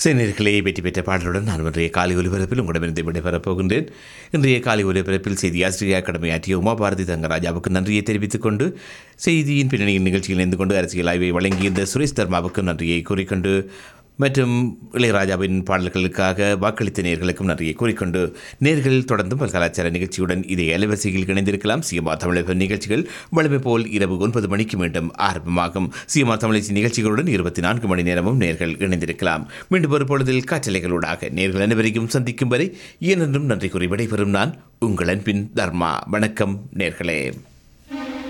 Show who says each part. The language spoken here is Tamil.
Speaker 1: சிறுநீர்களே வெற்றி பெற்ற பாடலுடன் நான் இன்றைய காலை ஒலிபரப்பில் உங்களிடமிருந்து விடைபெறப் போகின்றேன் இன்றைய காலை ஒலிபரப்பில் செய்தி ஆசிரியர் கடமையாற்றிய உமா பாரதி தங்கராஜாவுக்கு நன்றியை தெரிவித்துக் கொண்டு செய்தியின் பின்னணியின் நிகழ்ச்சியில் இணைந்து கொண்டு அரசியல் ஆய்வை வழங்கியிருந்த சுரேஷ் தர்மாவுக்கு நன்றியை கூறிக்கொண்டு மற்றும் இளையராஜாவின் பாடல்களுக்காக வாக்களித்த நேர்களுக்கும் நன்றியை கூறிக்கொண்டு நேர்கள் தொடர்ந்தும் பல் கலாச்சார நிகழ்ச்சியுடன் இதே அலைவரிசையில் இணைந்திருக்கலாம் சிஎம்ஆ தமிழக நிகழ்ச்சிகள் வழமை போல் இரவு ஒன்பது மணிக்கு மீண்டும் ஆரம்பமாகும் சிஎம்ஆ தமிழச்சி நிகழ்ச்சிகளுடன் இருபத்தி நான்கு மணி நேரமும் நேர்கள் இணைந்திருக்கலாம் மீண்டும் ஒரு பொழுதில் காற்றலைகளூடாக நேர்கள் அனைவரையும் சந்திக்கும் வரை ஏனென்றும் நன்றி கூறி விடைபெறும் நான் உங்கள் அன்பின் தர்மா வணக்கம் நேர்களே